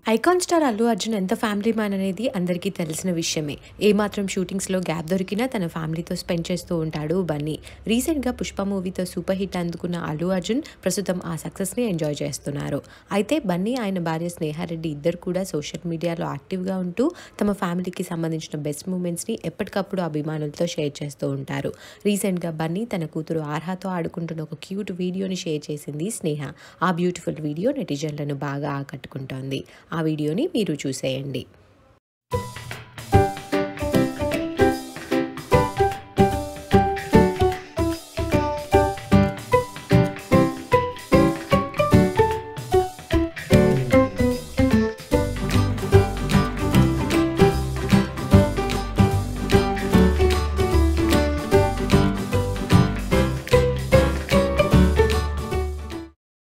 icon star Allu Arjun ఎంత family man అనేది అందరికీ తెలిసిన విషయమే ఏమాత్రం షూటింగ్స్లో గ్యాప్ దొరికినా తన ఫ్యామిలీతో స్పెండ్ చేస్తూ ఉంటాడు బన్నీ రీసెంట్గా పుష్ప మూవీతో సూపర్ హిట్ అందుకున్న అల్లు అర్జున్ ప్రస్తుతం ఆ సక్సెస్ని ఎంజాయ్ చేస్తున్నారు అయితే బన్నీ ఆయన భార్య స్నేహారెడ్డి ఇద్దరు కూడా సోషల్ మీడియాలో యాక్టివ్గా ఉంటూ తమ ఫ్యామిలీకి సంబంధించిన బెస్ట్ మూమెంట్స్ని ఎప్పటికప్పుడు అభిమానులతో షేర్ చేస్తూ ఉంటారు రీసెంట్గా బన్నీ తన కూతురు ఆర్హాతో ఆడుకుంటున్న ఒక క్యూట్ వీడియోని షేర్ చేసింది స్నేహ ఆ బ్యూటిఫుల్ వీడియో నెటిజన్లను బాగా ఆకట్టుకుంటోంది ఆ వీడియోని మీరు చూసేయండి